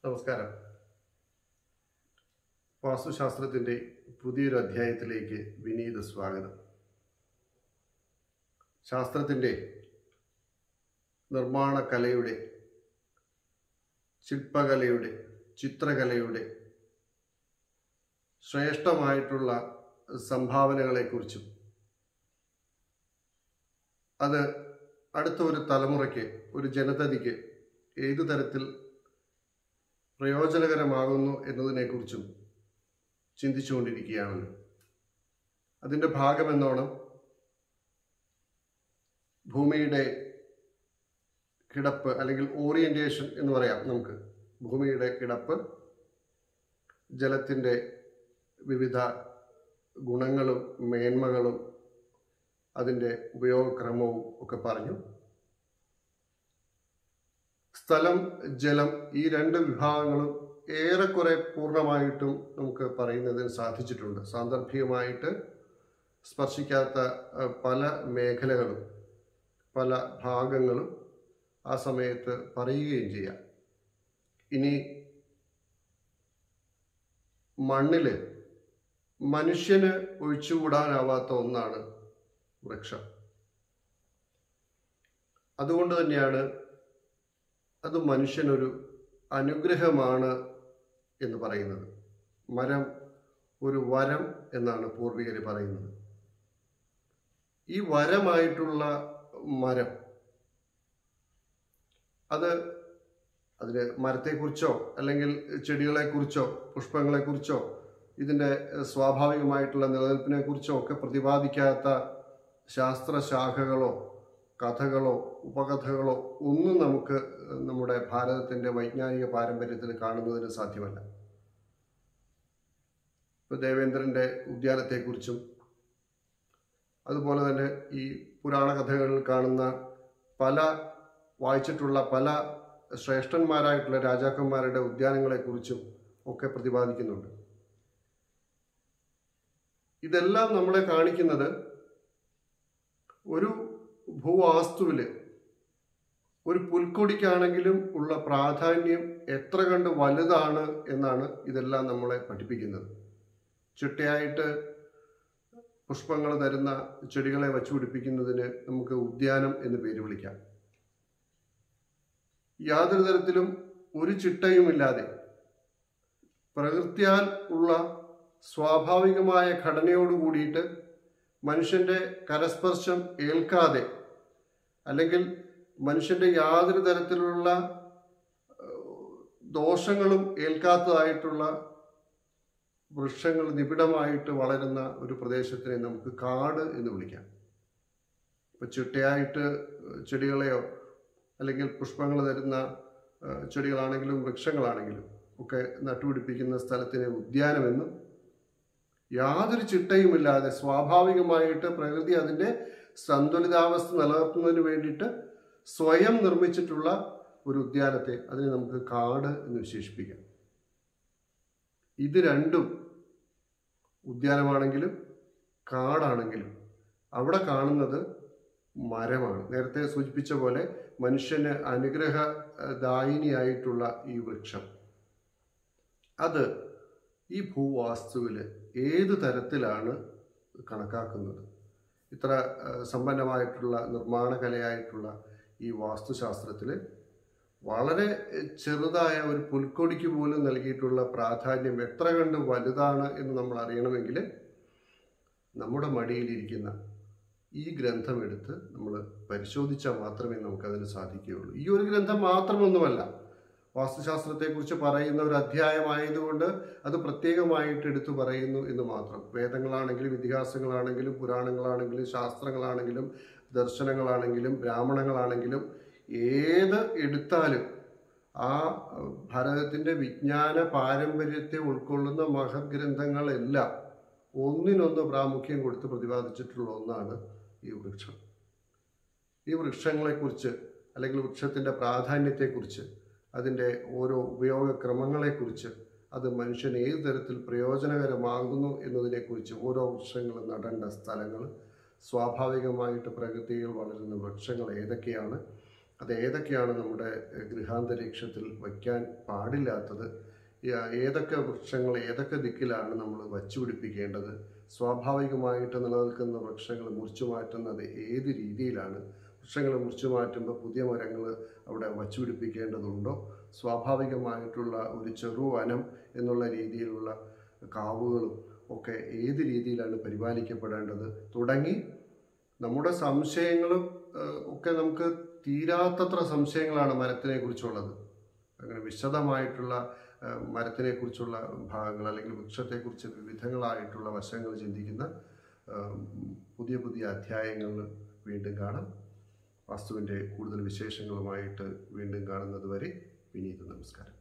നമസ്കാരം വാസ്തുശാസ്ത്രത്തിൻ്റെ പുതിയൊരു അധ്യായത്തിലേക്ക് വിനീത സ്വാഗതം ശാസ്ത്രത്തിൻ്റെ നിർമ്മാണ കലയുടെ ശില്പകലയുടെ ചിത്രകലയുടെ ശ്രേഷ്ഠമായിട്ടുള്ള സംഭാവനകളെക്കുറിച്ചും അത് അടുത്ത ഒരു തലമുറയ്ക്ക് ഒരു ജനതയ്ക്ക് ഏതു തരത്തിൽ പ്രയോജനകരമാകുന്നു എന്നതിനെക്കുറിച്ചും ചിന്തിച്ചുകൊണ്ടിരിക്കുകയാണല്ലോ അതിൻ്റെ ഭാഗമെന്നോണം ഭൂമിയുടെ കിടപ്പ് അല്ലെങ്കിൽ ഓറിയന്റേഷൻ എന്ന് പറയാം നമുക്ക് ഭൂമിയുടെ കിടപ്പ് ജലത്തിൻ്റെ വിവിധ ഗുണങ്ങളും മേന്മകളും അതിൻ്റെ ഉപയോഗക്രമവും ഒക്കെ പറഞ്ഞു സ്ഥലം ജലം ഈ രണ്ട് വിഭാഗങ്ങളും ഏറെക്കുറെ പൂർണ്ണമായിട്ടും നമുക്ക് പറയുന്നതിന് സാധിച്ചിട്ടുണ്ട് സാന്ദർഭികമായിട്ട് സ്പർശിക്കാത്ത അഹ്, പല മേഖലകളും പല ഭാഗങ്ങളും ആ സമയത്ത് പറയുകയും ചെയ്യാം ഇനി മണ്ണില് മനുഷ്യന് ഒഴിച്ചുകൂടാനാവാത്ത ഒന്നാണ് വൃക്ഷം അതുകൊണ്ട് തന്നെയാണ് അത് മനുഷ്യനൊരു അനുഗ്രഹമാണ് എന്ന് പറയുന്നത് മരം ഒരു വരം എന്നാണ് പൂർവികർ പറയുന്നത് ഈ വരമായിട്ടുള്ള മരം അത് അതിന് മരത്തെക്കുറിച്ചോ അല്ലെങ്കിൽ ചെടികളെക്കുറിച്ചോ പുഷ്പങ്ങളെക്കുറിച്ചോ ഇതിൻ്റെ സ്വാഭാവികമായിട്ടുള്ള നിലനിൽപ്പിനെക്കുറിച്ചോ ഒക്കെ പ്രതിപാദിക്കാത്ത ശാസ്ത്രശാഖകളോ കഥകളോ ഉപകഥകളോ ഒന്നും നമുക്ക് നമ്മുടെ ഭാരതത്തിൻ്റെ വൈജ്ഞാനിക പാരമ്പര്യത്തിൽ കാണുന്നതിന് സാധ്യമല്ല ഇപ്പോൾ ദേവേന്ദ്രൻ്റെ ഉദ്യാനത്തെക്കുറിച്ചും അതുപോലെ തന്നെ ഈ പുരാണ കഥകളിൽ കാണുന്ന പല വായിച്ചിട്ടുള്ള പല ശ്രേഷ്ഠന്മാരായിട്ടുള്ള രാജാക്കന്മാരുടെ ഉദ്യാനങ്ങളെക്കുറിച്ചും ഒക്കെ പ്രതിപാദിക്കുന്നുണ്ട് ഇതെല്ലാം നമ്മളെ കാണിക്കുന്നത് ഒരു ഭൂവാസ്തുവിൽ ഒരു പുൽക്കൊടിക്കാണെങ്കിലും ഉള്ള പ്രാധാന്യം എത്ര കണ്ട് വലുതാണ് എന്നാണ് ഇതെല്ലാം നമ്മളെ പഠിപ്പിക്കുന്നത് ചിട്ടയായിട്ട് പുഷ്പങ്ങൾ തരുന്ന ചെടികളെ വച്ചുപിടിപ്പിക്കുന്നതിന് നമുക്ക് ഉദ്യാനം എന്ന് പേര് വിളിക്കാം യാതൊരു തരത്തിലും ഒരു ചിട്ടയുമില്ലാതെ പ്രകൃത്യാൽ ഉള്ള സ്വാഭാവികമായ ഘടനയോട് കൂടിയിട്ട് മനുഷ്യന്റെ കരസ്പർശം ഏൽക്കാതെ അല്ലെങ്കിൽ മനുഷ്യന്റെ യാതൊരു തരത്തിലുള്ള ഏഹ്, ദോഷങ്ങളും ഏൽക്കാത്തതായിട്ടുള്ള വൃക്ഷങ്ങൾ നിബിഡമായിട്ട് വളരുന്ന ഒരു പ്രദേശത്തിനെ നമുക്ക് കാട് എന്ന് വിളിക്കാം ഇപ്പൊ ചിട്ടയായിട്ട് ചെടികളെയോ അല്ലെങ്കിൽ പുഷ്പങ്ങൾ തരുന്ന ഏഹ്, ചെടികളാണെങ്കിലും വൃക്ഷങ്ങളാണെങ്കിലും ഒക്കെ നട്ടുപിടിപ്പിക്കുന്ന സ്ഥലത്തിനെ ഉദ്യാനമെന്നും യാതൊരു ചിട്ടയുമില്ലാതെ സ്വാഭാവികമായിട്ട് പ്രകൃതി അതിൻ്റെ സന്തുലിതാവസ്ഥ നിലനിർത്തുന്നതിന് വേണ്ടിയിട്ട് സ്വയം നിർമ്മിച്ചിട്ടുള്ള ഒരു ഉദ്യാനത്തെ അതിനെ നമുക്ക് കാട് എന്ന് വിശേഷിപ്പിക്കാം ഇത് രണ്ടും ഉദ്യാനമാണെങ്കിലും കാടാണെങ്കിലും അവിടെ കാണുന്നത് മരമാണ് നേരത്തെ സൂചിപ്പിച്ച പോലെ മനുഷ്യന് അനുഗ്രഹദായിനിയായിട്ടുള്ള ഈ വൃക്ഷം അത് ഈ ഭൂവാസ്തുവിൽ ഏത് തരത്തിലാണ് കണക്കാക്കുന്നത് ഇത്ര ഏഹ്, സമ്പന്നമായിട്ടുള്ള നിർമ്മാണ കലയായിട്ടുള്ള ഈ വാസ്തുശാസ്ത്രത്തിൽ വളരെ ചെറുതായ ഒരു പുൽക്കൊടിക്ക് പോലും നൽകിയിട്ടുള്ള പ്രാധാന്യം എത്ര കണ്ട് വലുതാണ് എന്ന് നമ്മൾ അറിയണമെങ്കിൽ നമ്മുടെ മടിയിലിരിക്കുന്ന ഈ ഗ്രന്ഥം എടുത്ത് നമ്മൾ പരിശോധിച്ചാൽ മാത്രമേ നമുക്കതിന് സാധിക്കുകയുള്ളൂ ഈ ഒരു ഗ്രന്ഥം മാത്രമൊന്നുമല്ല വാസ്തുശാസ്ത്രത്തെക്കുറിച്ച് പറയുന്ന ഒരു അധ്യായമായതുകൊണ്ട് അത് പ്രത്യേകമായിട്ട് എടുത്തു പറയുന്നു എന്ന് മാത്രം വേദങ്ങളാണെങ്കിലും ഇതിഹാസങ്ങളാണെങ്കിലും പുരാണങ്ങളാണെങ്കിലും ശാസ്ത്രങ്ങളാണെങ്കിലും ദർശനങ്ങളാണെങ്കിലും ബ്രാഹ്മണങ്ങളാണെങ്കിലും ഏത് എടുത്താലും ആ അഹ്, ഭാരതത്തിൻ്റെ വിജ്ഞാന പാരമ്പര്യത്തെ ഉൾക്കൊള്ളുന്ന മഹത് ഗ്രന്ഥങ്ങളെല്ലാം ഒന്നിനൊന്ന് പ്രാമുഖ്യം കൊടുത്ത് പ്രതിപാദിച്ചിട്ടുള്ള ഒന്നാണ് ഈ വൃക്ഷം ഈ വൃക്ഷങ്ങളെക്കുറിച്ച് അല്ലെങ്കിൽ വൃക്ഷത്തിൻ്റെ പ്രാധാന്യത്തെക്കുറിച്ച് അതിൻ്റെ ഓരോ ഉപയോഗക്രമങ്ങളെക്കുറിച്ച് അത് മനുഷ്യന് ഏത് തരത്തിൽ പ്രയോജനകരമാകുന്നു എന്നതിനെക്കുറിച്ച് ഓരോ വൃക്ഷങ്ങൾ നടേണ്ട സ്ഥലങ്ങൾ സ്വാഭാവികമായിട്ട് പ്രകൃതിയിൽ വളരുന്ന വൃക്ഷങ്ങൾ ഏതൊക്കെയാണ് അത് ഏതൊക്കെയാണ് നമ്മുടെ ഏഹ്, ഗൃഹാന്തരീക്ഷത്തിൽ വയ്ക്കാൻ പാടില്ലാത്തത് ഏ- ഏതൊക്കെ വൃക്ഷങ്ങൾ ഏതൊക്കെ ദിക്കിലാണ് നമ്മൾ വച്ചുപിടിപ്പിക്കേണ്ടത് സ്വാഭാവികമായിട്ട് നിലനിൽക്കുന്ന വൃക്ഷങ്ങൾ മുറിച്ചു മാറ്റുന്നത് ഏത് രീതിയിലാണ് വൃക്ഷങ്ങൾ മുറിച്ചു മാറ്റുമ്പോൾ പുതിയ മരങ്ങൾ അവിടെ വച്ചുപിടിപ്പിക്കേണ്ടതുണ്ടോ സ്വാഭാവികമായിട്ടുള്ള ഒരു ചെറു വനം എന്നുള്ള രീതിയിലുള്ള കാവുകളും ഒക്കെ ഏത് രീതിയിലാണ് പരിപാലിക്കപ്പെടേണ്ടത് തുടങ്ങി നമ്മുടെ സംശയങ്ങളും ഏഹ്, ഒക്കെ നമുക്ക് തീരാത്തത്ര സംശയങ്ങളാണ് മരത്തിനെ കുറിച്ചുള്ളത് അങ്ങനെ വിശദമായിട്ടുള്ള ഏഹ്, മരത്തിനെ കുറിച്ചുള്ള ഭാഗങ്ങൾ അല്ലെങ്കിൽ വൃക്ഷത്തെക്കുറിച്ച് വിവിധങ്ങളായിട്ടുള്ള വശങ്ങൾ ചിന്തിക്കുന്ന ഏഹ്, പുതിയ പുതിയ അധ്യായങ്ങൾ വീണ്ടും കാണാം വാസ്തുവിൻ്റെ കൂടുതൽ വിശേഷങ്ങളുമായിട്ട് വീണ്ടും കാണുന്നത് വരെ വിനീത നമസ്കാരം